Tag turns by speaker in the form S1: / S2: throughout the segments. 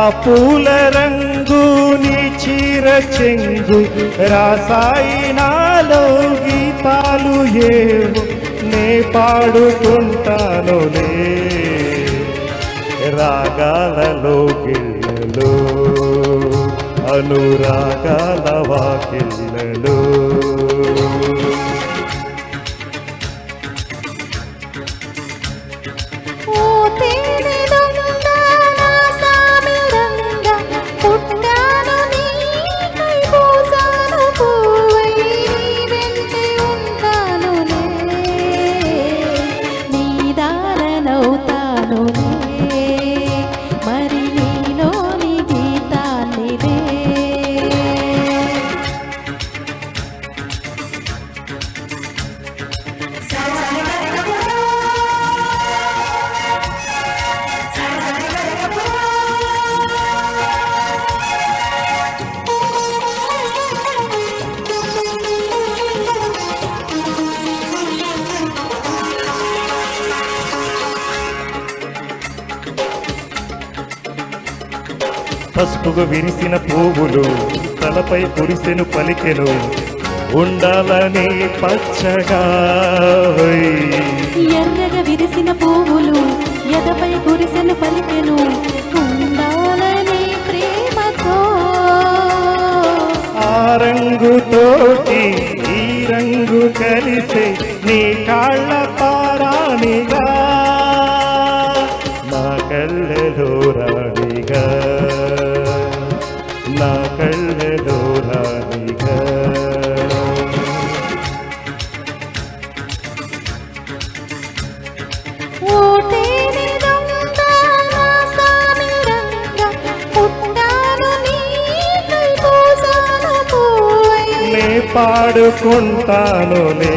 S1: పూల రంగు నీ చీర చెంగు రాసాయినాలో గీతాలు ఏవో నే పాడుకుంటానులే రాగాలలో గిళ్ళలో అనురాగాల వాకిళ్ళలో
S2: ఓ తేనె దొంగ నా సామి రంగ పుట్టాను నీకై పూసాను పువ్వై నీ వెంటే ఉంటానులే నీ దారనవుతానులే మరి నీలోని గీతాన్నిదే
S1: పసుపుగా విరిసిన పువ్వులు తలపై కురిసెను పలికెను ఉండాలని పచ్చగా ఓయ్.
S2: ఎర్రగా విరిసిన పువ్వులు ఎదపై కురిసెను పలికెను ఉండాలని ప్రేమతో
S1: ఆ రంగుతోటి ఈ రంగు కలిసే నీ కాళ్ళ పారాణిగా నా కళ్ళలో రాణిగా నా కళ్ళలో రాణిగా
S2: ఓ తేనె దొంగ నా సామి రంగ పుట్టాను నీకై పూసాను పువ్వై
S1: నే పాడుకుంటానులే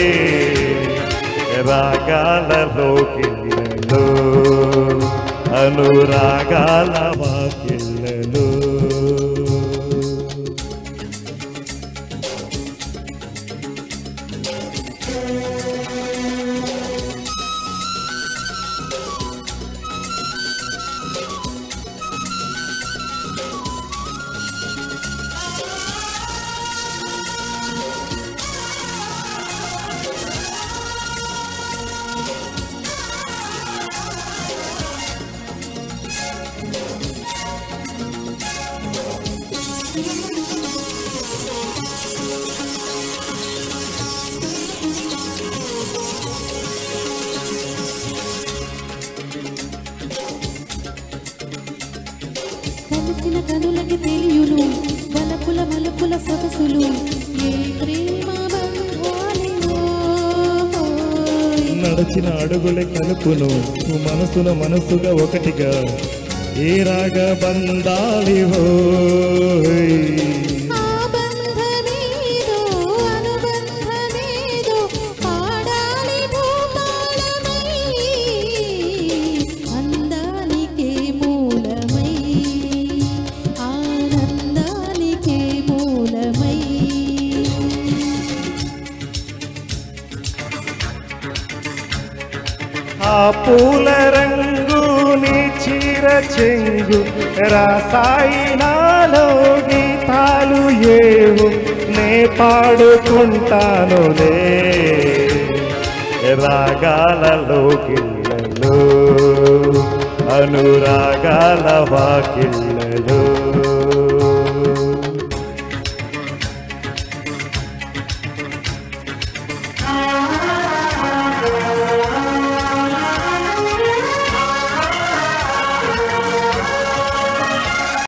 S1: రాగాలలో కిళ్ళలో అనురాగాల వాకిళ్ళలో
S2: కలిసిన కనులకి తెలియును వలపుల మలుపుల సొగసులు ఏ ప్రేమ బంధాలివో
S1: నడచిన అడుగుల కలుపును మనసున మనసుగా ఒకటిగా ఏ రాగ బంధాలివో
S2: ఆ బంధమేదో అనుబంధమేదో పాడాలి భూపాలమై అందానికే మూలమై ఆనందానికే మూలమై
S1: ఆ పూల రంగు నీ చీర చెంగు రాసాయినాలో గీతాలు ఏవు నే పాడుకుంటానులే రాగాలలో గిళ్ళలో అనురాగాల వాకిళ్ళలో